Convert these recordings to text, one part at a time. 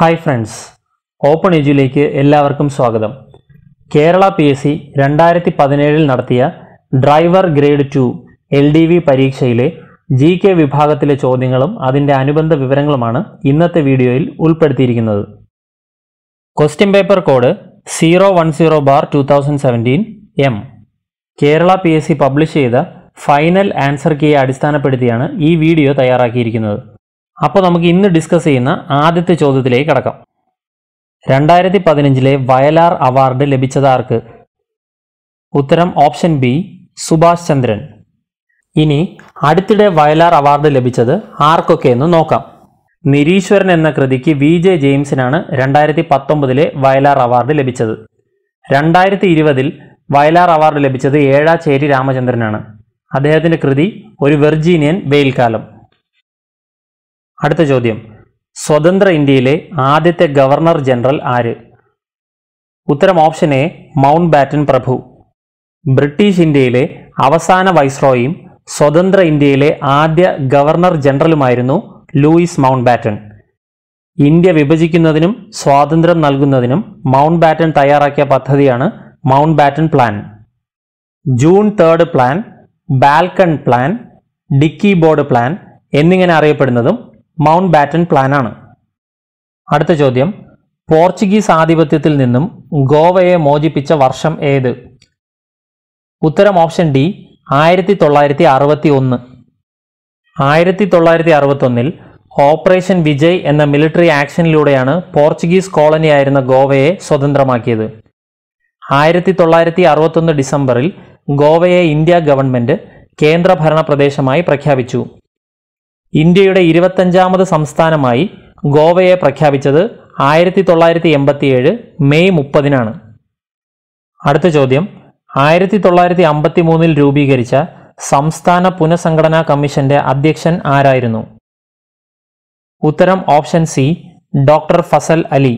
hi friends open എജ്യൂലേക്ക് എല്ലാവർക്കും സ്വാഗതം Kerala P S C രണ്ടായിരത്തി പതിനേഴിൽ നടത്തിയ driver grade two L D V പരീക്ഷയിലെ ജി കെ വിഭാഗത്തിലെ ചോദ്യങ്ങളും അതിൻ്റെ അനുബന്ധ വിവരങ്ങളുമാണ് ഇന്നത്തെ വീഡിയോയിൽ ഉൾപ്പെടുത്തിയിരിക്കുന്നത് question paper code zero one zero bar two thousand seventeen M Kerala P S C publish ചെയ്ത ഫൈനൽ ആൻസർ കീയെ അടിസ്ഥാനപ്പെടുത്തിയാണ് ഈ വീഡിയോ തയ്യാറാക്കിയിരിക്കുന്നത് അപ്പോൾ നമുക്ക് ഇന്ന് ഡിസ്കസ് ചെയ്യുന്ന ആദ്യത്തെ ചോദ്യത്തിലേക്ക് കടക്കാം രണ്ടായിരത്തി പതിനഞ്ചിലെ വയലാർ അവാർഡ് ലഭിച്ചത് ആർക്ക് ഉത്തരം ഓപ്ഷൻ ബി സുഭാഷ് ചന്ദ്രൻ ഇനി അടുത്തിടെ വയലാർ അവാർഡ് ലഭിച്ചത് ആർക്കൊക്കെ എന്ന് നോക്കാം നിരീശ്വരൻ എന്ന കൃതിക്ക് വി ജെ ജെയിംസിനാണ് രണ്ടായിരത്തി പത്തൊമ്പതിലെ വയലാർ അവാർഡ് ലഭിച്ചത് രണ്ടായിരത്തി ഇരുപതിൽ വയലാർ അവാർഡ് ലഭിച്ചത് ഏഴാച്ചേരി രാമചന്ദ്രനാണ് അദ്ദേഹത്തിന്റെ കൃതി ഒരു വെർജീനിയൻ വെയിൽക്കാലം അടുത്ത ചോദ്യം സ്വതന്ത്ര ഇന്ത്യയിലെ ആദ്യത്തെ ഗവർണർ ജനറൽ ആര് ഉത്തരം ഓപ്ഷൻ എ മൗണ്ട് ബാറ്റൻ പ്രഭു ബ്രിട്ടീഷ് ഇന്ത്യയിലെ അവസാന വൈസ്രോയും സ്വതന്ത്ര ഇന്ത്യയിലെ ആദ്യ ഗവർണർ ജനറലുമായിരുന്നു ലൂയിസ് മൗണ്ട് ബാറ്റൻ ഇന്ത്യ വിഭജിക്കുന്നതിനും സ്വാതന്ത്ര്യം നൽകുന്നതിനും മൗണ്ട് ബാറ്റൻ തയ്യാറാക്കിയ പദ്ധതിയാണ് Mountbatten plan June third plan Balkan plan Dickie board plan എന്നിങ്ങനെ അറിയപ്പെടുന്നതും മൗണ്ട് ബാറ്റൻ പ്ലാൻ ആണ് അടുത്ത ചോദ്യം പോർച്ചുഗീസ് ആധിപത്യത്തിൽ നിന്നും ഗോവയെ മോചിപ്പിച്ച വർഷം ഏത് ഉത്തരം ഓപ്ഷൻ ഡി ആയിരത്തി തൊള്ളായിരത്തി അറുപത്തി ഒന്ന് ആയിരത്തി തൊള്ളായിരത്തി അറുപത്തൊന്നിൽ ഓപ്പറേഷൻ വിജയ് എന്ന മിലിറ്ററി ആക്ഷനിലൂടെയാണ് പോർച്ചുഗീസ് കോളനിയായിരുന്ന ഗോവയെ സ്വതന്ത്രമാക്കിയത് ആയിരത്തി തൊള്ളായിരത്തി അറുപത്തൊന്ന് ഡിസംബറിൽ ഗോവയെ ഇന്ത്യ ഗവൺമെന്റ് കേന്ദ്രഭരണ പ്രദേശമായി പ്രഖ്യാപിച്ചു ഇന്ത്യയുടെ ഇരുപത്തഞ്ചാമത് സംസ്ഥാനമായി ഗോവയെ പ്രഖ്യാപിച്ചത് ആയിരത്തി തൊള്ളായിരത്തി എൺപത്തിയേഴ് മെയ് മുപ്പതിനാണ് അടുത്ത ചോദ്യം ആയിരത്തി തൊള്ളായിരത്തി അമ്പത്തി മൂന്നിൽ രൂപീകരിച്ച സംസ്ഥാന പുനഃസംഘടനാ കമ്മീഷന്റെ അധ്യക്ഷൻ ആരായിരുന്നു ഉത്തരം option C doctor Fazal Ali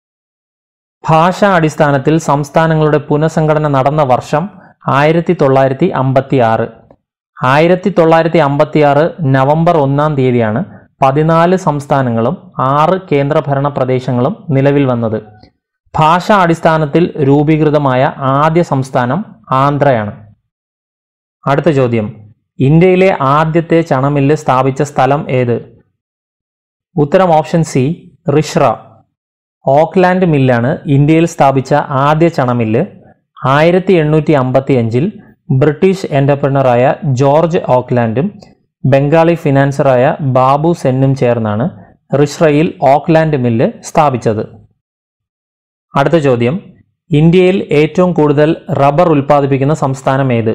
ഭാഷാ അടിസ്ഥാനത്തിൽ സംസ്ഥാനങ്ങളുടെ പുനഃസംഘടന നടന്ന വർഷം ആയിരത്തി തൊള്ളായിരത്തി അമ്പത്തി ആറ് ആയിരത്തി തൊള്ളായിരത്തി അമ്പത്തി ആറ് നവംബർ ഒന്നാം തീയതിയാണ് പതിനാല് സംസ്ഥാനങ്ങളും ആറ് കേന്ദ്രഭരണ പ്രദേശങ്ങളും നിലവിൽ വന്നത് ഭാഷാ അടിസ്ഥാനത്തിൽ രൂപീകൃതമായ ആദ്യ സംസ്ഥാനം ആന്ധ്രയാണ് അടുത്ത ചോദ്യം ഇന്ത്യയിലെ ആദ്യത്തെ ചണമില്ല് സ്ഥാപിച്ച സ്ഥലം ഏത് ഉത്തരം ഓപ്ഷൻ സി റിഷ്ര ഓക്ലാൻഡ് മില്ലാണ് ഇന്ത്യയിൽ സ്ഥാപിച്ച ആദ്യ ചണമില്ല് ആയിരത്തി എണ്ണൂറ്റി അമ്പത്തി അഞ്ചിൽ ബ്രിട്ടീഷ് എന്റർപ്രണറായ ജോർജ് ഓക്ലാൻഡും ബംഗാളി ഫിനാൻസറായ ബാബു സെന്നും ചേർന്നാണ് റിഷ്രയിൽ ഓക്ലാൻഡ് മില്ല് സ്ഥാപിച്ചത് അടുത്ത ചോദ്യം ഇന്ത്യയിൽ ഏറ്റവും കൂടുതൽ റബ്ബർ ഉൽപ്പാദിപ്പിക്കുന്ന സംസ്ഥാനം ഏത്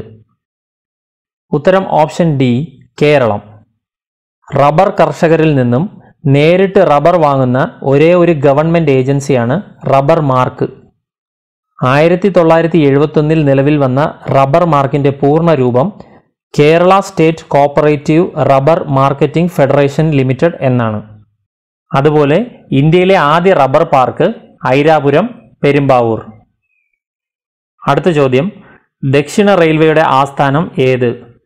ഉത്തരം ഓപ്ഷൻ ഡി കേരളം റബ്ബർ കർഷകരിൽ നിന്നും നേരിട്ട് റബ്ബർ വാങ്ങുന്ന ഒരേ ഒരു ഗവൺമെന്റ് ഏജൻസിയാണ് റബ്ബർ മാർക്ക് ആയിരത്തി തൊള്ളായിരത്തി എഴുപത്തൊന്നിൽ നിലവിൽ വന്ന റബ്ബർ മാർക്കിന്റെ പൂർണ്ണ രൂപം Kerala state cooperative rubber marketing federation limited എന്നാണ് അതുപോലെ ഇന്ത്യയിലെ ആദ്യ റബ്ബർ പാർക്ക് ഐരാപുരം പെരുമ്പാവൂർ അടുത്ത ചോദ്യം ദക്ഷിണ റെയിൽവേയുടെ ആസ്ഥാനം ഏത്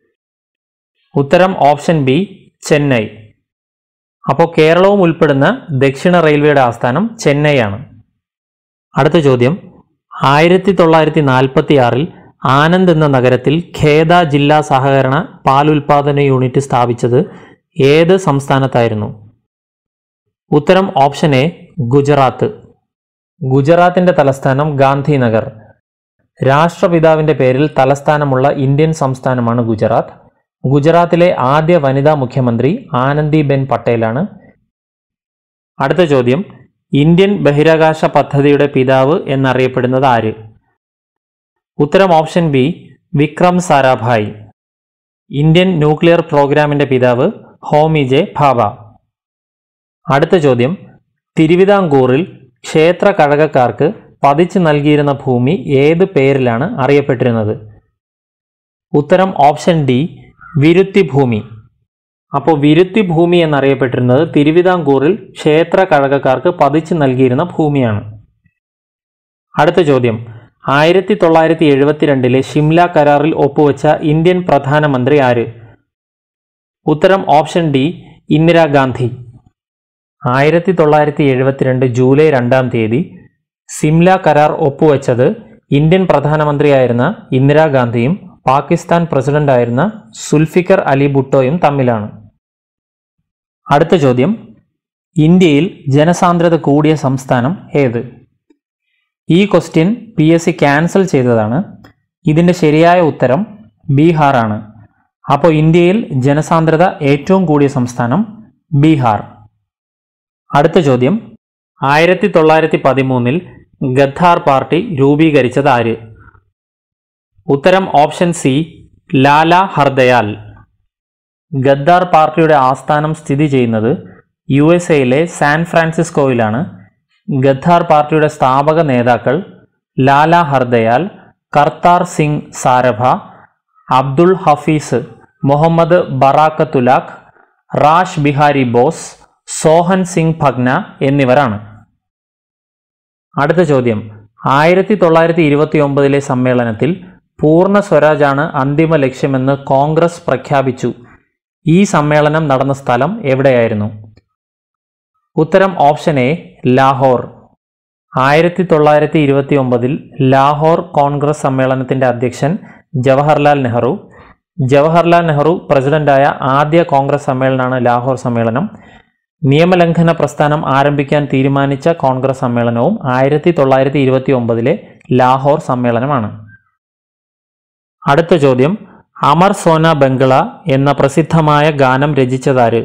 ഉത്തരം ഓപ്ഷൻ ബി ചെന്നൈ അപ്പോൾ കേരളവും ഉൾപ്പെടുന്ന ദക്ഷിണ റെയിൽവേയുടെ ആസ്ഥാനം ചെന്നൈ ആണ് അടുത്ത ചോദ്യം ആയിരത്തി തൊള്ളായിരത്തി നാൽപ്പത്തി ആറിൽ ആനന്ദ് എന്ന നഗരത്തിൽ ഖേദ ജില്ലാ സഹകരണ പാൽ ഉൽപാദന യൂണിറ്റ് സ്ഥാപിച്ചത് ഏത് സംസ്ഥാനത്തായിരുന്നു ഉത്തരം ഓപ്ഷൻ എ ഗുജറാത്ത് ഗുജറാത്തിന്റെ തലസ്ഥാനം ഗാന്ധിനഗർ രാഷ്ട്രപിതാവിന്റെ പേരിൽ തലസ്ഥാനമുള്ള ഇന്ത്യൻ സംസ്ഥാനമാണ് ഗുജറാത്ത് ഗുജറാത്തിലെ ആദ്യ വനിതാ മുഖ്യമന്ത്രി ആനന്ദിബെൻ പട്ടേലാണ് അടുത്ത ചോദ്യം ഇന്ത്യൻ ബഹിരാകാശ പദ്ധതിയുടെ പിതാവ് എന്നറിയപ്പെടുന്നത് ആര് ഉത്തരം option B Vikram Sarabhai Indian nuclear പ്രോഗ്രാമിന്റെ പിതാവ് ഹോമി ജെ ഭാഭ അടുത്ത ചോദ്യം തിരുവിതാംകൂറിൽ ക്ഷേത്ര കഴകക്കാർക്ക് പതിച്ചു നൽകിയിരുന്ന ഭൂമി ഏത് പേരിലാണ് അറിയപ്പെട്ടിരുന്നത് ഉത്തരം ഓപ്ഷൻ ഡി വിരുത്തി ഭൂമി അപ്പോൾ വിരുത്തി ഭൂമി എന്നറിയപ്പെട്ടിരുന്നത് തിരുവിതാംകൂറിൽ ക്ഷേത്ര കഴകക്കാർക്ക് പതിച്ചു നൽകിയിരുന്ന ഭൂമിയാണ് അടുത്ത ചോദ്യം ആയിരത്തി തൊള്ളായിരത്തി എഴുപത്തിരണ്ടിലെ ഷിംല കരാറിൽ ഒപ്പുവെച്ച ഇന്ത്യൻ പ്രധാനമന്ത്രി ആര് ഉത്തരം ഓപ്ഷൻ ഡി ഇന്ദിരാഗാന്ധി ആയിരത്തി തൊള്ളായിരത്തി എഴുപത്തിരണ്ട് ജൂലൈ രണ്ടാം തീയതി സിംല കരാർ ഒപ്പുവെച്ചത് ഇന്ത്യൻ പ്രധാനമന്ത്രിയായിരുന്ന ഇന്ദിരാഗാന്ധിയും പാകിസ്ഥാൻ പ്രസിഡന്റായിരുന്ന സുൽഫിക്കർ അലി ഭുട്ടോയും തമ്മിലാണ് അടുത്ത ചോദ്യം ഇന്ത്യയിൽ ജനസാന്ദ്രത കൂടിയ സംസ്ഥാനം ഏത് ഈ question P S C cancel ചെയ്തതാണ് ഇതിൻ്റെ ശരിയായ ഉത്തരം ബീഹാർ ആണ് അപ്പോൾ ഇന്ത്യയിൽ ജനസാന്ദ്രത ഏറ്റവും കൂടിയ സംസ്ഥാനം ബീഹാർ അടുത്ത ചോദ്യം ആയിരത്തി തൊള്ളായിരത്തി പതിമൂന്നിൽ ഗദ്ദാർ പാർട്ടി രൂപീകരിച്ചത് ആര് ഉത്തരം ഓപ്ഷൻ സി ലാല ഹർദയാൽ ഗദ്ദാർ പാർട്ടിയുടെ ആസ്ഥാനം സ്ഥിതി ചെയ്യുന്നത് യു എസ് എയിലെ സാൻ ഫ്രാൻസിസ്കോയിലാണ് ഗദ്ദാർ പാർട്ടിയുടെ സ്ഥാപക നേതാക്കൾ ലാല ഹർദയാൽ കർത്താർ സിംഗ് സാരഭ അബ്ദുൾ ഹഫീസ് മുഹമ്മദ് ബറാക്കത്തുലാഖ് റാഷ് ബിഹാരി ബോസ് സോഹൻ സിംഗ് ഭഗ്ന എന്നിവരാണ് അടുത്ത ചോദ്യം ആയിരത്തി തൊള്ളായിരത്തി ഇരുപത്തി ഒമ്പതിലെ സമ്മേളനത്തിൽ പൂർണ്ണ സ്വരാജാണ് അന്തിമ ലക്ഷ്യമെന്ന് കോൺഗ്രസ് പ്രഖ്യാപിച്ചു ഈ സമ്മേളനം നടന്ന സ്ഥലം എവിടെയായിരുന്നു ഉത്തരം ഓപ്ഷൻ എ ലാഹോർ ആയിരത്തി തൊള്ളായിരത്തി ഇരുപത്തി ഒമ്പതിൽ ലാഹോർ കോൺഗ്രസ് സമ്മേളനത്തിന്റെ അധ്യക്ഷൻ ജവഹർലാൽ നെഹ്റു ജവഹർലാൽ നെഹ്റു പ്രസിഡന്റായ ആദ്യ കോൺഗ്രസ് സമ്മേളനമാണ് ലാഹോർ സമ്മേളനം നിയമലംഘന പ്രസ്ഥാനം ആരംഭിക്കാൻ തീരുമാനിച്ച കോൺഗ്രസ് സമ്മേളനവും ആയിരത്തി തൊള്ളായിരത്തി ഇരുപത്തി ഒമ്പതിലെ ലാഹോർ സമ്മേളനമാണ് അടുത്ത ചോദ്യം അമർ സോന ബംഗ്ല എന്ന പ്രസിദ്ധമായ ഗാനം രചിച്ചതാര്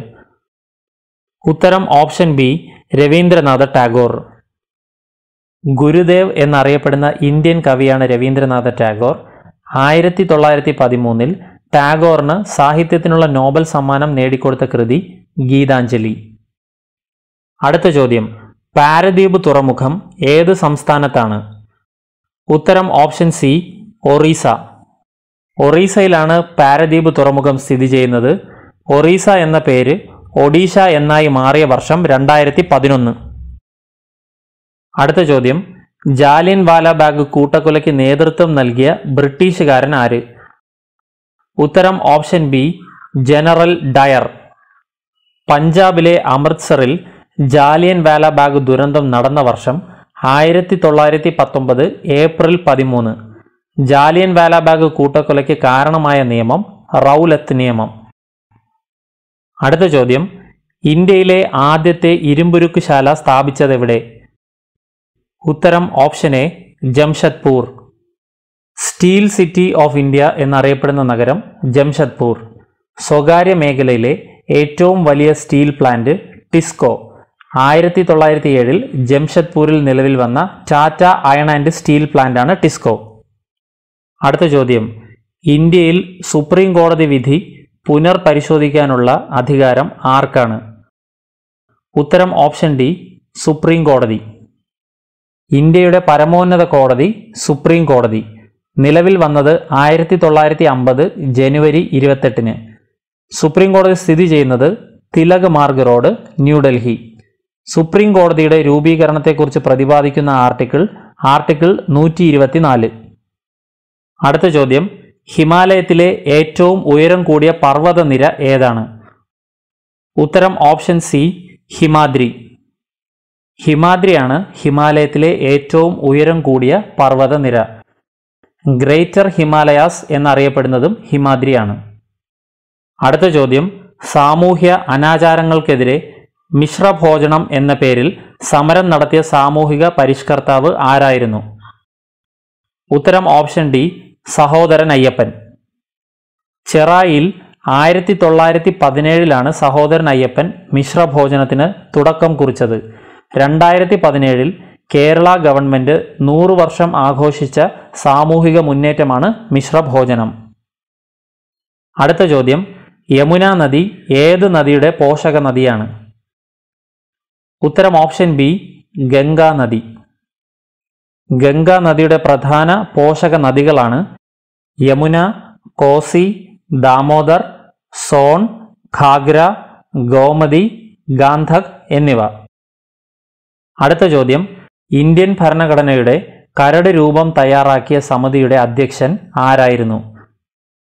ഉത്തരം ഓപ്ഷൻ ബി രവീന്ദ്രനാഥ ടാഗോർ ഗുരുദേവ് എന്നറിയപ്പെടുന്ന ഇന്ത്യൻ കവിയാണ് രവീന്ദ്രനാഥ ടാഗോർ ആയിരത്തി തൊള്ളായിരത്തി പതിമൂന്നിൽ ടാഗോറിന് സാഹിത്യത്തിനുള്ള നോബൽ സമ്മാനം നേടിക്കൊടുത്ത കൃതി ഗീതാഞ്ജലി അടുത്ത ചോദ്യം പാരദ്വീപ് തുറമുഖം ഏത് സംസ്ഥാനത്താണ് ഉത്തരം ഓപ്ഷൻ സി ഒറീസ ഒറീസയിലാണ് പാരദ്വീപ് തുറമുഖം സ്ഥിതി ചെയ്യുന്നത് ഒറീസ എന്ന പേര് ഒഡീഷ എന്നായി മാറിയ വർഷം രണ്ടായിരത്തി പതിനൊന്ന് അടുത്ത ചോദ്യം ജാലിയൻ വാലാബാഗ് കൂട്ടക്കൊലയ്ക്ക് നേതൃത്വം നൽകിയ ബ്രിട്ടീഷുകാരൻ ആര് ഉത്തരം ഓപ്ഷൻ ബി ജനറൽ ഡയർ പഞ്ചാബിലെ അമൃത്സറിൽ ജാലിയൻ വാലാബാഗ് ദുരന്തം നടന്ന വർഷം ആയിരത്തി തൊള്ളായിരത്തി പത്തൊമ്പത് ഏപ്രിൽ പതിമൂന്ന് ജാലിയൻ വാലാബാഗ് കൂട്ടക്കൊലയ്ക്ക് കാരണമായ നിയമം റൗലത്ത് നിയമം അടുത്ത ചോദ്യം ഇന്ത്യയിലെ ആദ്യത്തെ ഇരുമ്പുരുക്കുശാല സ്ഥാപിച്ചതെവിടെ ഉത്തരം option A Jamshedpur steel city of India എന്നറിയപ്പെടുന്ന നഗരം ജംഷഡ്പൂർ സ്വകാര്യ മേഖലയിലെ ഏറ്റവും വലിയ സ്റ്റീൽ പ്ലാന്റ് ടിസ്കോ ആയിരത്തി തൊള്ളായിരത്തി ഏഴിൽ ജംഷഡ്പൂരിൽ നിലവിൽ വന്ന ടാറ്റ അയൺ ആൻഡ് സ്റ്റീൽ പ്ലാന്റാണ് ടിസ്കോ അടുത്ത ചോദ്യം ഇന്ത്യയിൽ സുപ്രീം കോടതി വിധി പുനർപരിശോധിക്കാനുള്ള അധികാരം ആർക്കാണ് ഉത്തരം ഓപ്ഷൻ ഡി സുപ്രീം കോടതി ഇന്ത്യയുടെ പരമോന്നത കോടതി സുപ്രീം കോടതി നിലവിൽ വന്നത് ആയിരത്തി തൊള്ളായിരത്തി അമ്പത് ജനുവരി ഇരുപത്തെട്ടിന് സുപ്രീം കോടതി സ്ഥിതി ചെയ്യുന്നത് തിലക് മാർഗ് റോഡ് ന്യൂഡൽഹി സുപ്രീം കോടതിയുടെ രൂപീകരണത്തെക്കുറിച്ച് പ്രതിപാദിക്കുന്ന ആർട്ടിക്കിൾ ആർട്ടിക്കിൾ നൂറ്റി ഇരുപത്തിനാല് അടുത്ത ചോദ്യം ഹിമാലയത്തിലെ ഏറ്റവും ഉയരം കൂടിയ പർവ്വതനിര ഏതാണ് ഉത്തരം ഓപ്ഷൻ സി ഹിമാദ്രി ഹിമാദ്രിയാണ് ഹിമാലയത്തിലെ ഏറ്റവും ഉയരം കൂടിയ പർവ്വതനിര ഗ്രേറ്റർ ഹിമാലയാസ് എന്നറിയപ്പെടുന്നതും ഹിമാദ്രിയാണ് അടുത്ത ചോദ്യം സാമൂഹ്യ അനാചാരങ്ങൾക്കെതിരെ മിശ്രഭോജനം എന്ന പേരിൽ സമരം നടത്തിയ സാമൂഹിക പരിഷ്കർത്താവ് ആരായിരുന്നു ഉത്തരം ഓപ്ഷൻ ഡി സഹോദരൻ അയ്യപ്പൻ ചെറായിൽ ആയിരത്തി തൊള്ളായിരത്തി പതിനേഴിലാണ് സഹോദരൻ അയ്യപ്പൻ മിശ്രഭോജനത്തിന് തുടക്കം കുറിച്ചത് രണ്ടായിരത്തി പതിനേഴിൽ കേരള ഗവൺമെന്റ് നൂറു വർഷം ആഘോഷിച്ച സാമൂഹിക മുന്നേറ്റമാണ് മിശ്രഭോജനം അടുത്ത ചോദ്യം യമുന നദി ഏത് നദിയുടെ പോഷക നദിയാണ് ഉത്തരം ഓപ്ഷൻ ബി ഗംഗാ നദി ഗംഗാ നദിയുടെ പ്രധാന പോഷക നദികളാണ് യമുന കോസി ദാമോദർ സോൺ ഖാഗ്ര ഗോമതി ഗാന്ധക് എന്നിവ അടുത്ത ചോദ്യം ഇന്ത്യൻ ഭരണഘടനയുടെ കരട് രൂപം തയ്യാറാക്കിയ സമിതിയുടെ അധ്യക്ഷൻ ആരായിരുന്നു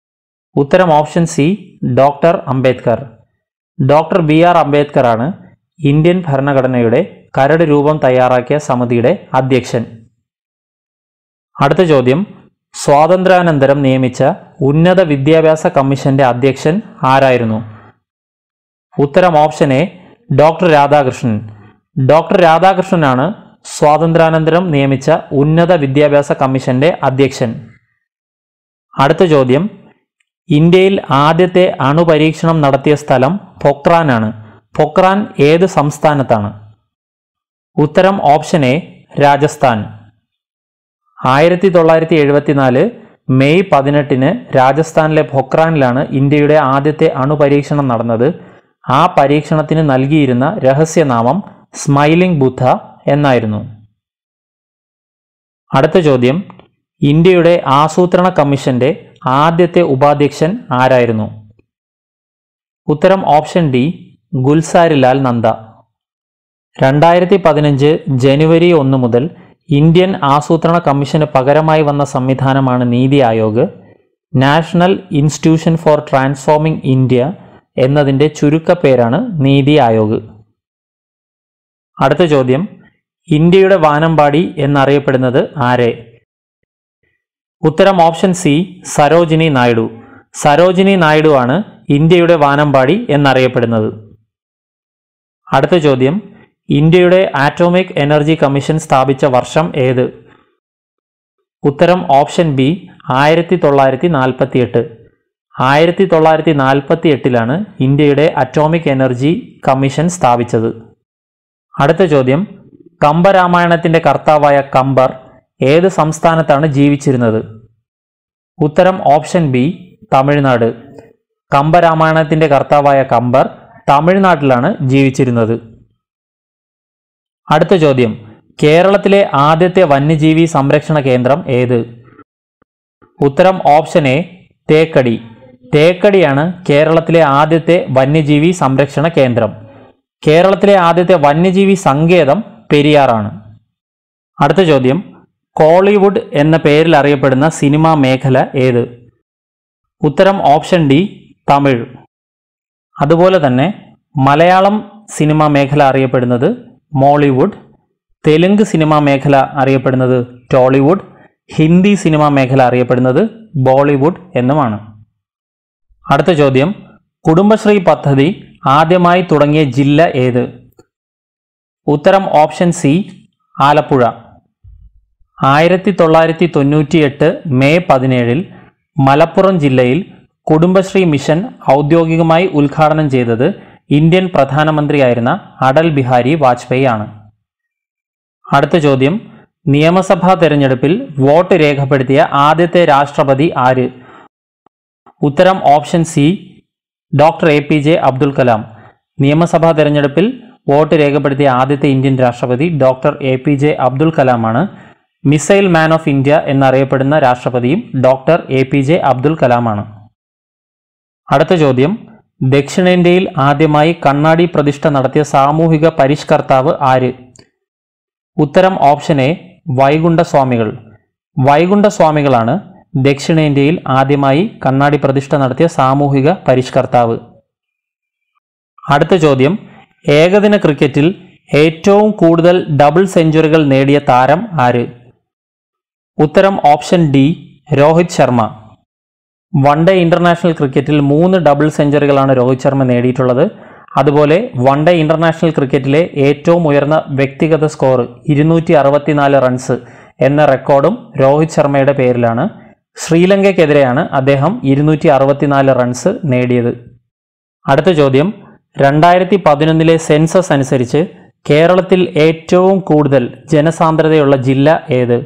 ഉത്തരം option C doctor Ambedkar doctor B R Ambedkar ആണ് ഇന്ത്യൻ ഭരണഘടനയുടെ കരട് രൂപം തയ്യാറാക്കിയ സമിതിയുടെ അധ്യക്ഷൻ അടുത്ത ചോദ്യം സ്വാതന്ത്ര്യാനന്തരം നിയമിച്ച ഉന്നത വിദ്യാഭ്യാസ കമ്മീഷന്റെ അധ്യക്ഷൻ ആരായിരുന്നു ഉത്തരം option A doctor Radhakrishnan doctor രാധാകൃഷ്ണനാണ് സ്വാതന്ത്ര്യാനന്തരം നിയമിച്ച ഉന്നത വിദ്യാഭ്യാസ കമ്മീഷന്റെ അധ്യക്ഷൻ അടുത്ത ചോദ്യം ഇന്ത്യയിൽ ആദ്യത്തെ അണുപരീക്ഷണം നടത്തിയ സ്ഥലം പൊക്രാനാണ് പൊക്രാൻ ഏത് സംസ്ഥാനത്താണ് ഉത്തരം ഓപ്ഷൻ എ രാജസ്ഥാൻ ആയിരത്തി തൊള്ളായിരത്തി എഴുപത്തിനാല് മെയ് പതിനെട്ടിന് രാജസ്ഥാനിലെ പൊക്രാനിലാണ് ഇന്ത്യയുടെ ആദ്യത്തെ അണുപരീക്ഷണം നടന്നത് ആ പരീക്ഷണത്തിന് നൽകിയിരുന്ന രഹസ്യനാമം സ്മൈലിംഗ് ബുദ്ധ എന്നായിരുന്നു അടുത്ത ചോദ്യം ഇന്ത്യയുടെ ആസൂത്രണ കമ്മീഷന്റെ ആദ്യത്തെ ഉപാധ്യക്ഷൻ ആരായിരുന്നു ഉത്തരം ഓപ്ഷൻ ഡി ഗുൽസാരിലാൽ നന്ദ രണ്ടായിരത്തി പതിനഞ്ച് ജനുവരി ഒന്ന് മുതൽ ഇന്ത്യൻ ആസൂത്രണ കമ്മീഷന് പകരമായി വന്ന സംവിധാനമാണ് NITI Aayog national institution for transforming India എന്നതിൻ്റെ ചുരുക്കപ്പേരാണ് നീതി ആയോഗ് അടുത്ത ചോദ്യം ഇന്ത്യയുടെ വാനമ്പാടി എന്നറിയപ്പെടുന്നത് ആരെ ഉത്തരം ഓപ്ഷൻ സി സരോജിനി നായിഡു സരോജിനി നായിഡു ആണ് ഇന്ത്യയുടെ വാനമ്പാടി എന്നറിയപ്പെടുന്നത് അടുത്ത ചോദ്യം ഇന്ത്യയുടെ ആറ്റോമിക് എനർജി കമ്മീഷൻ സ്ഥാപിച്ച വർഷം ഏത് ഉത്തരം ഓപ്ഷൻ ബി ആയിരത്തി തൊള്ളായിരത്തി നാൽപ്പത്തി എട്ട് ആയിരത്തി തൊള്ളായിരത്തി നാൽപ്പത്തി എട്ടിലാണ് ഇന്ത്യയുടെ അറ്റോമിക് എനർജി കമ്മീഷൻ സ്ഥാപിച്ചത് അടുത്ത ചോദ്യം കമ്പരാമായണത്തിന്റെ കർത്താവായ കമ്പർ ഏത് സംസ്ഥാനത്താണ് ജീവിച്ചിരുന്നത് ഉത്തരം ഓപ്ഷൻ ബി തമിഴ്നാട് കമ്പരാമായണത്തിന്റെ കർത്താവായ കമ്പർ തമിഴ്നാട്ടിലാണ് ജീവിച്ചിരുന്നത് അടുത്ത ചോദ്യം കേരളത്തിലെ ആദ്യത്തെ വന്യജീവി സംരക്ഷണ കേന്ദ്രം ഏത് ഉത്തരം ഓപ്ഷൻ എ തേക്കടി തേക്കടിയാണ് കേരളത്തിലെ ആദ്യത്തെ വന്യജീവി സംരക്ഷണ കേന്ദ്രം കേരളത്തിലെ ആദ്യത്തെ വന്യജീവി സങ്കേതം പെരിയാറാണ് അടുത്ത ചോദ്യം കോളിവുഡ് എന്ന പേരിൽ അറിയപ്പെടുന്ന സിനിമാ മേഖല ഏത് ഉത്തരം ഓപ്ഷൻ ഡി തമിഴ് അതുപോലെ തന്നെ മലയാളം സിനിമാ മേഖല അറിയപ്പെടുന്നത് മോളിവുഡ് തെലുങ്ക് സിനിമാ മേഖല അറിയപ്പെടുന്നത് ടോളിവുഡ് ഹിന്ദി സിനിമാ മേഖല അറിയപ്പെടുന്നത് ബോളിവുഡ് എന്നുമാണ് അടുത്ത ചോദ്യം കുടുംബശ്രീ പദ്ധതി ആദ്യമായി തുടങ്ങിയ ജില്ല ഏത് ഉത്തരം ഓപ്ഷൻ സി ആലപ്പുഴ ആയിരത്തി തൊള്ളായിരത്തി തൊണ്ണൂറ്റിയെട്ട് മെയ് പതിനേഴിൽ മലപ്പുറം ജില്ലയിൽ കുടുംബശ്രീ മിഷൻ ഔദ്യോഗികമായി ഉദ്ഘാടനം ചെയ്തത് ഇന്ത്യൻ പ്രധാനമന്ത്രിയായിരുന്ന അടൽ ബിഹാരി വാജ്പേയി ആണ് അടുത്ത ചോദ്യം നിയമസഭാ തെരഞ്ഞെടുപ്പിൽ വോട്ട് രേഖപ്പെടുത്തിയ ആദ്യത്തെ രാഷ്ട്രപതി ആര് ഉത്തരം option C doctor A P J Abdul Kalam നിയമസഭാ തെരഞ്ഞെടുപ്പിൽ വോട്ട് രേഖപ്പെടുത്തിയ ആദ്യത്തെ ഇന്ത്യൻ രാഷ്ട്രപതി doctor A P J Abdul കലാമാണ് മിസൈൽ മാൻ ഓഫ് ഇന്ത്യ എന്നറിയപ്പെടുന്ന രാഷ്ട്രപതിയും doctor A P J Abdul കലാമാണ് അടുത്ത ചോദ്യം ദക്ഷിണേന്ത്യയിൽ ആദ്യമായി കണ്ണാടി പ്രതിഷ്ഠ നടത്തിയ സാമൂഹിക പരിഷ്കർത്താവ് ആര് ഉത്തരം ഓപ്ഷൻ എ വൈകുണ്ഠ സ്വാമികൾ വൈകുണ്ഠ സ്വാമികളാണ് ദക്ഷിണേന്ത്യയിൽ ആദ്യമായി കണ്ണാടി പ്രതിഷ്ഠ നടത്തിയ സാമൂഹിക പരിഷ്കർത്താവ് അടുത്ത ചോദ്യം ഏകദിന ക്രിക്കറ്റിൽ ഏറ്റവും കൂടുതൽ ഡബിൾ സെഞ്ചുറികൾ നേടിയ താരം ആര് ഉത്തരം option D Rohit Sharma one day international ക്രിക്കറ്റിൽ മൂന്ന് ഡബിൾ സെഞ്ചുറികളാണ് രോഹിത് ശർമ്മ നേടിയിട്ടുള്ളത് അതുപോലെ വൺ ഡേ ഇന്റർനാഷണൽ ക്രിക്കറ്റിലെ ഏറ്റവും ഉയർന്ന വ്യക്തിഗത സ്കോർ ഇരുന്നൂറ്റി അറുപത്തിനാല് റൺസ് എന്ന റെക്കോർഡും രോഹിത് ശർമ്മയുടെ പേരിലാണ് ശ്രീലങ്കയ്ക്കെതിരെയാണ് അദ്ദേഹം ഇരുന്നൂറ്റി അറുപത്തിനാല് റൺസ് നേടിയത് അടുത്ത ചോദ്യം രണ്ടായിരത്തി പതിനൊന്നിലെ സെൻസസ് അനുസരിച്ച് കേരളത്തിൽ ഏറ്റവും കൂടുതൽ ജനസാന്ദ്രതയുള്ള ജില്ല ഏത്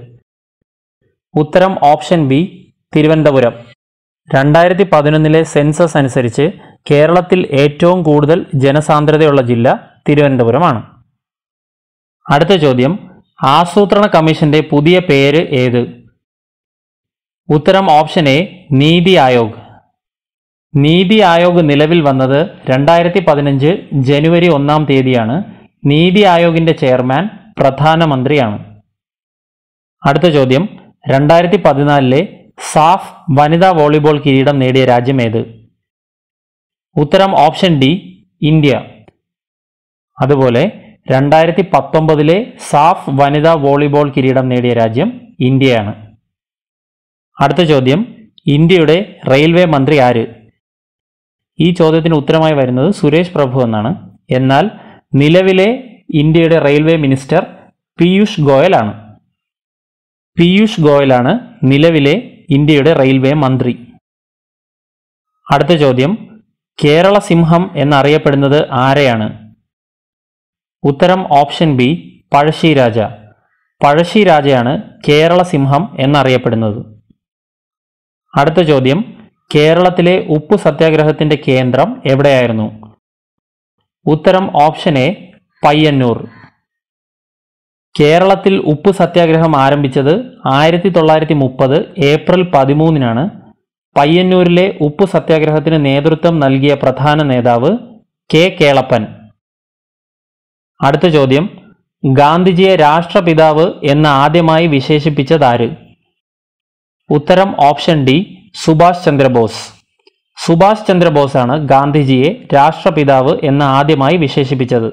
ഉത്തരം ഓപ്ഷൻ ബി തിരുവനന്തപുരം രണ്ടായിരത്തി പതിനൊന്നിലെ സെൻസസ് അനുസരിച്ച് കേരളത്തിൽ ഏറ്റവും കൂടുതൽ ജനസാന്ദ്രതയുള്ള ജില്ല തിരുവനന്തപുരമാണ് അടുത്ത ചോദ്യം ആസൂത്രണ കമ്മീഷന്റെ പുതിയ പേര് ഏത് ഉത്തരം ഓപ്ഷൻ എ നീതി ആയോഗ് നീതി ആയോഗ് നിലവിൽ വന്നത് രണ്ടായിരത്തി പതിനഞ്ച് ജനുവരി ഒന്നാം തീയതിയാണ് നീതി ആയോഗിന്റെ ചെയർമാൻ പ്രധാനമന്ത്രിയാണ് അടുത്ത ചോദ്യം രണ്ടായിരത്തി പതിനാലിലെ സാഫ് വനിതാ വോളിബോൾ കിരീടം നേടിയ രാജ്യം ഏത് ഉത്തരം ഓപ്ഷൻ ഡി ഇന്ത്യ അതുപോലെ രണ്ടായിരത്തി പത്തൊമ്പതിലെ സാഫ് വനിതാ വോളിബോൾ കിരീടം നേടിയ രാജ്യം ഇന്ത്യയാണ് അടുത്ത ചോദ്യം ഇന്ത്യയുടെ റെയിൽവേ മന്ത്രി ആര് ഈ ചോദ്യത്തിന് ഉത്തരമായി വരുന്നത് സുരേഷ് പ്രഭു എന്നാണ് എന്നാൽ നിലവിലെ ഇന്ത്യയുടെ റെയിൽവേ മിനിസ്റ്റർ പീയൂഷ് ഗോയലാണ് പീയൂഷ് ഗോയലാണ് നിലവിലെ ഇന്ത്യയുടെ റെയിൽവേ മന്ത്രി അടുത്ത ചോദ്യം കേരള സിംഹം എന്നറിയപ്പെടുന്നത് ആരെയാണ് ഉത്തരം ഓപ്ഷൻ ബി പഴശ്ശി രാജ പഴശ്ശി രാജയാണ് കേരള സിംഹം എന്നറിയപ്പെടുന്നത് അടുത്ത ചോദ്യം കേരളത്തിലെ ഉപ്പു സത്യാഗ്രഹത്തിന്റെ കേന്ദ്രം എവിടെയായിരുന്നു ഉത്തരം ഓപ്ഷൻ എ പയ്യന്നൂർ കേരളത്തിൽ ഉപ്പു സത്യാഗ്രഹം ആരംഭിച്ചത് ആയിരത്തി തൊള്ളായിരത്തി മുപ്പത് ഏപ്രിൽ പതിമൂന്നിനാണ് പയ്യന്നൂരിലെ ഉപ്പു സത്യാഗ്രഹത്തിന് നേതൃത്വം നൽകിയ പ്രധാന നേതാവ് കെ കേളപ്പൻ അടുത്ത ചോദ്യം ഗാന്ധിജിയെ രാഷ്ട്രപിതാവ് എന്ന് ആദ്യമായി വിശേഷിപ്പിച്ചതാര് ഉത്തരം ഓപ്ഷൻ ഡി സുഭാഷ് ചന്ദ്രബോസ് സുഭാഷ് ചന്ദ്രബോസാണ് ഗാന്ധിജിയെ രാഷ്ട്രപിതാവ് എന്ന് ആദ്യമായി വിശേഷിപ്പിച്ചത്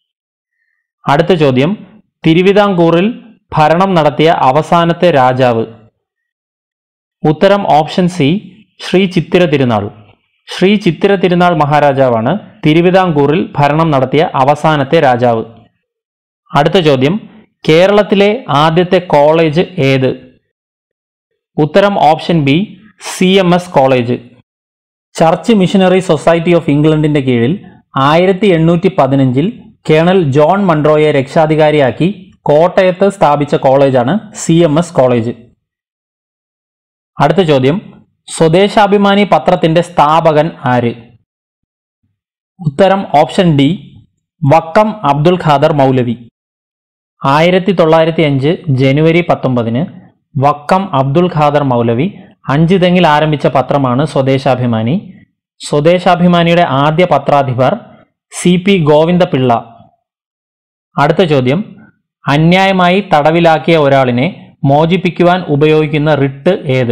അടുത്ത ചോദ്യം തിരുവിതാംകൂറിൽ ഭരണം നടത്തിയ അവസാനത്തെ രാജാവ് ഉത്തരം ഓപ്ഷൻ സി ശ്രീ ചിത്തിര തിരുനാൾ ശ്രീ ചിത്തിര തിരുനാൾ മഹാരാജാവാണ് തിരുവിതാംകൂറിൽ ഭരണം നടത്തിയ അവസാനത്തെ രാജാവ് അടുത്ത ചോദ്യം കേരളത്തിലെ ആദ്യത്തെ കോളേജ് ഏത് ഉത്തരം option B C M S college church missionary society of ഇംഗ്ലണ്ടിന്റെ കീഴിൽ ആയിരത്തി എണ്ണൂറ്റി പതിനഞ്ചിൽ കേണൽ ജോൺ മൺട്രോയെ രക്ഷാധികാരിയാക്കി കോട്ടയത്ത് സ്ഥാപിച്ച കോളേജാണ് സി എം എസ് കോളേജ് അടുത്ത ചോദ്യം സ്വദേശാഭിമാനി പത്രത്തിന്റെ സ്ഥാപകൻ ആര് ഉത്തരം ഓപ്ഷൻ ഡി വക്കം അബ്ദുൽ ഖാദർ മൗലവി ആയിരത്തി തൊള്ളായിരത്തി അഞ്ച് ജനുവരി പത്തൊമ്പതിന് വക്കം അബ്ദുൽ ഖാദർ മൗലവി അഞ്ച് തെങ്ങിൽ ആരംഭിച്ച പത്രമാണ് സ്വദേശാഭിമാനി സ്വദേശാഭിമാനിയുടെ ആദ്യ പത്രാധിപർ സി പി ഗോവിന്ദപിള്ള അടുത്ത ചോദ്യം അന്യായമായി തടവിലാക്കിയ ഒരാളിനെ മോചിപ്പിക്കുവാൻ ഉപയോഗിക്കുന്ന റിട്ട് ഏത്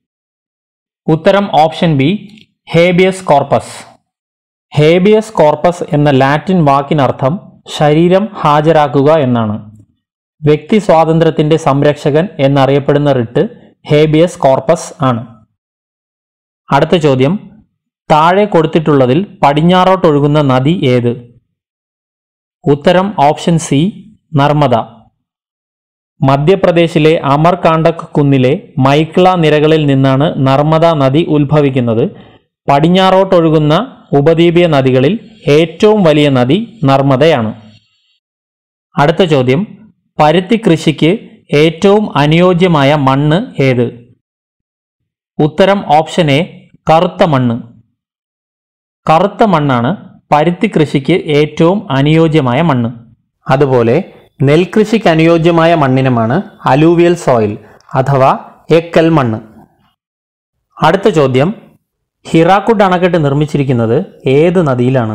ഉത്തരം option B habeas corpus habeas corpus എന്ന ലാറ്റിൻ വാക്കിനർത്ഥം ശരീരം ഹാജരാക്കുക എന്നാണ് വ്യക്തി സ്വാതന്ത്ര്യത്തിന്റെ സംരക്ഷകൻ എന്നറിയപ്പെടുന്ന റിട്ട് ഹേബിയസ് കോർപ്പസ് ആണ് അടുത്ത ചോദ്യം താഴെ കൊടുത്തിട്ടുള്ളതിൽ പടിഞ്ഞാറോട്ടൊഴുകുന്ന നദി ഏത് ഉത്തരം ഓപ്ഷൻ സി നർമ്മദ മധ്യപ്രദേശിലെ അമർകാണ്ടക് കുന്നിലെ മൈക്ല നിരകളിൽ നിന്നാണ് നർമ്മദ നദി ഉത്ഭവിക്കുന്നത് പടിഞ്ഞാറോട്ടൊഴുകുന്ന ഉപദ്വീപീയ നദികളിൽ ഏറ്റവും വലിയ നദി നർമ്മദയാണ് അടുത്ത ചോദ്യം പരുത്തി കൃഷിക്ക് ഏറ്റവും അനുയോജ്യമായ മണ്ണ് ഏത് ഉത്തരം ഓപ്ഷൻ എ കറുത്ത മണ്ണ് കറുത്ത മണ്ണാണ് പരുത്തി കൃഷിക്ക് ഏറ്റവും അനുയോജ്യമായ മണ്ണ് അതുപോലെ നെൽകൃഷിക്ക് അനുയോജ്യമായ മണ്ണിനമാണ് അലൂവിയൽ സോയിൽ അഥവാ എക്കൽ മണ്ണ് അടുത്ത ചോദ്യം ഹിറാക്കുഡ് അണക്കെട്ട് നിർമ്മിച്ചിരിക്കുന്നത് ഏത് നദിയിലാണ്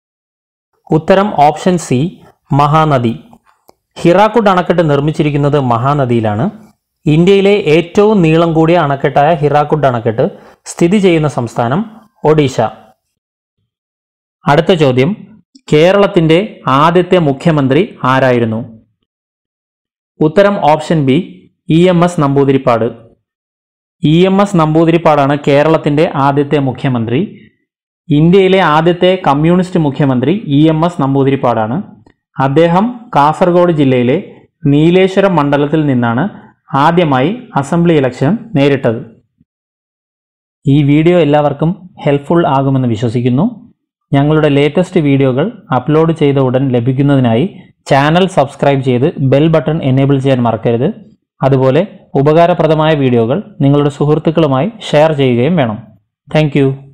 ഉത്തരം ഓപ്ഷൻ സി മഹാനദി ഹിറാക്കുഡ് അണക്കെട്ട് നിർമ്മിച്ചിരിക്കുന്നത് മഹാനദിയിലാണ് ഇന്ത്യയിലെ ഏറ്റവും നീളം കൂടിയ അണക്കെട്ടായ ഹിറാക്കുഡ് അണക്കെട്ട് സ്ഥിതി ചെയ്യുന്ന സംസ്ഥാനം ഒഡീഷ അടുത്ത ചോദ്യം കേരളത്തിന്റെ ആദ്യത്തെ മുഖ്യമന്ത്രി ആരായിരുന്നു ഉത്തരം option B E M S Namboodiripad E M S നമ്പൂതിരിപ്പാടാണ് കേരളത്തിന്റെ ആദ്യത്തെ മുഖ്യമന്ത്രി ഇന്ത്യയിലെ ആദ്യത്തെ കമ്മ്യൂണിസ്റ്റ് മുഖ്യമന്ത്രി ഇ എം എസ് നമ്പൂതിരിപ്പാടാണ് അദ്ദേഹം കാസർഗോഡ് ജില്ലയിലെ നീലേശ്വരം മണ്ഡലത്തിൽ നിന്നാണ് ആദ്യമായി അസംബ്ലി ഇലക്ഷൻ നേരിട്ടത് ഈ വീഡിയോ എല്ലാവർക്കും ഹെൽപ്ഫുൾ ആകുമെന്ന് വിശ്വസിക്കുന്നു ഞങ്ങളുടെ ലേറ്റസ്റ്റ് വീഡിയോകൾ അപ്ലോഡ് ചെയ്ത ഉടൻ ലഭിക്കുന്നതിനായി ചാനൽ സബ്സ്ക്രൈബ് ചെയ്ത് ബെൽ ബട്ടൺ എനേബിൾ ചെയ്യാൻ മറക്കരുത് അതുപോലെ ഉപകാരപ്രദമായ വീഡിയോകൾ നിങ്ങളുടെ സുഹൃത്തുക്കളുമായി ഷെയർ ചെയ്യുകയും വേണം താങ്ക്